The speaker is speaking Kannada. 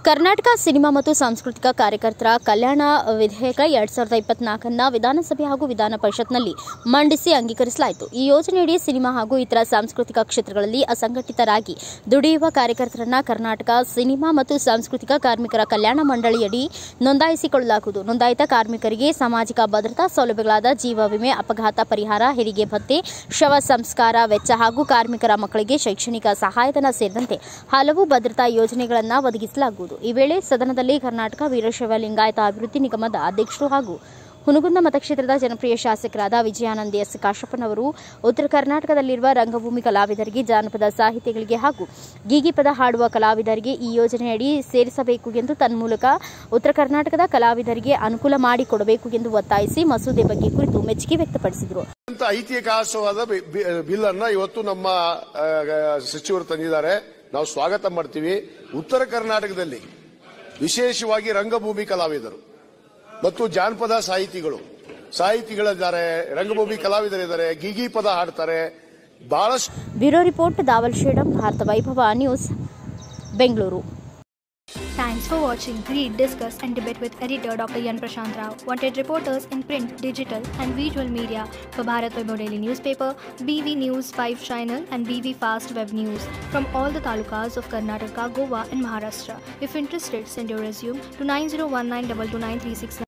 ಕರ್ನಾಟಕ ಸಿನಿಮಾ ಮತ್ತು ಸಾಂಸ್ಕೃತಿಕ ಕಾರ್ಯಕರ್ತರ ಕಲ್ಯಾಣ ವಿಧೇಯಕ ಎರಡ್ ಸಾವಿರದ ಇಪ್ಪತ್ನಾಲ್ಕನ್ನ ವಿಧಾನಸಭೆ ಹಾಗೂ ವಿಧಾನ ಪರಿಷತ್ನಲ್ಲಿ ಮಂಡಿಸಿ ಅಂಗೀಕರಿಸಲಾಯಿತು ಈ ಯೋಜನೆಯಡಿ ಸಿನಿಮಾ ಹಾಗೂ ಇತರ ಸಾಂಸ್ಕೃತಿಕ ಕ್ಷೇತ್ರಗಳಲ್ಲಿ ಅಸಂಘಟಿತರಾಗಿ ದುಡಿಯುವ ಕಾರ್ಯಕರ್ತರನ್ನ ಕರ್ನಾಟಕ ಸಿನಿಮಾ ಮತ್ತು ಸಾಂಸ್ಕೃತಿಕ ಕಾರ್ಮಿಕರ ಕಲ್ಯಾಣ ಮಂಡಳಿಯಡಿ ನೋಂದಾಯಿಸಿಕೊಳ್ಳಲಾಗುವುದು ನೋಂದಾಯಿತ ಕಾರ್ಮಿಕರಿಗೆ ಸಾಮಾಜಿಕ ಭದ್ರತಾ ಸೌಲಭ್ಯಗಳಾದ ಜೀವ ವಿಮೆ ಅಪಘಾತ ಪರಿಹಾರ ಹೆರಿಗೆ ಭತ್ಯೆ ಶವ ಸಂಸ್ಕಾರ ವೆಚ್ಚ ಹಾಗೂ ಕಾರ್ಮಿಕರ ಮಕ್ಕಳಿಗೆ ಶೈಕ್ಷಣಿಕ ಸಹಾಯಧನ ಸೇರಿದಂತೆ ಹಲವು ಭದ್ರತಾ ಯೋಜನೆಗಳನ್ನು ಒದಗಿಸಲಾಗುವುದು ಈ ವೇಳೆ ಸದನದಲ್ಲಿ ಕರ್ನಾಟಕ ವೀರಶೈವ ಲಿಂಗಾಯತ ಅಭಿವೃದ್ಧಿ ನಿಗಮದ ಅಧ್ಯಕ್ಷರು ಹಾಗೂ ಹುನಗುಂದ ಮತಕ್ಷೇತ್ರದ ಜನಪ್ರಿಯ ಶಾಸಕರಾದ ವಿಜಯಾನಂದ ಎಸ್ ಕಾಶಪ್ಪನವರು ಉತ್ತರ ಕರ್ನಾಟಕದಲ್ಲಿರುವ ರಂಗಭೂಮಿ ಕಲಾವಿದರಿಗೆ ಜಾನಪದ ಸಾಹಿತ್ಯಗಳಿಗೆ ಹಾಗೂ ಗೀಗಿಪದ ಹಾಡುವ ಕಲಾವಿದರಿಗೆ ಈ ಯೋಜನೆಯಡಿ ಸೇರಿಸಬೇಕು ಎಂದು ತನ್ಮೂಲಕ ಉತ್ತರ ಕರ್ನಾಟಕದ ಕಲಾವಿದರಿಗೆ ಅನುಕೂಲ ಮಾಡಿಕೊಡಬೇಕು ಎಂದು ಒತ್ತಾಯಿಸಿ ಮಸೂದೆ ಬಗ್ಗೆ ಕುರಿತು ಮೆಚ್ಚುಗೆ ವ್ಯಕ್ತಪಡಿಸಿದರು ಅಂತ ಐತಿಹಾಸಿಕವಾದ ಬಿ- ಬಿ- ಬಿಲ್ ಅನ್ನ ಇವತ್ತು ನಮ್ಮ ಆ, ಸಚಿವರು ತಂದಿದ್ದಾರೆ ನಾವು ಸ್ವಾಗತ ಮಾಡ್ತೀವಿ ಉತ್ತರ ಕರ್ನಾಟಕದಲ್ಲಿ ವಿಶೇಷವಾಗಿ ರಂಗಭೂಮಿ ಕಲಾವಿದರು ಮತ್ತು ಜಾನಪದ ಸಾಹಿತಿಗಳು ಸಾಹಿತಿಗಳಿದ್ದಾರೆ ರಂಗಭೂಮಿ ಕಲಾವಿದರಿದ್ದಾರೆ ಗೀಗಿ ಪದ ಹಾಡ್ತಾರೆ ಬಹಳಷ್ಟು bureau report Dawal Shedam Bharatha Vaibhava news Bengaluru Thanks for watching. Read, discuss, and debate with editor Dr. Yan Prashant Rao. Wanted reporters in print, digital, and visual media for Bharat Vaibhav Daily Newspaper, BV News 5 Channel, and BV Fast Web News from all the talukas of Karnataka, Goa, and Maharashtra. If interested, send your resume to 9019229369.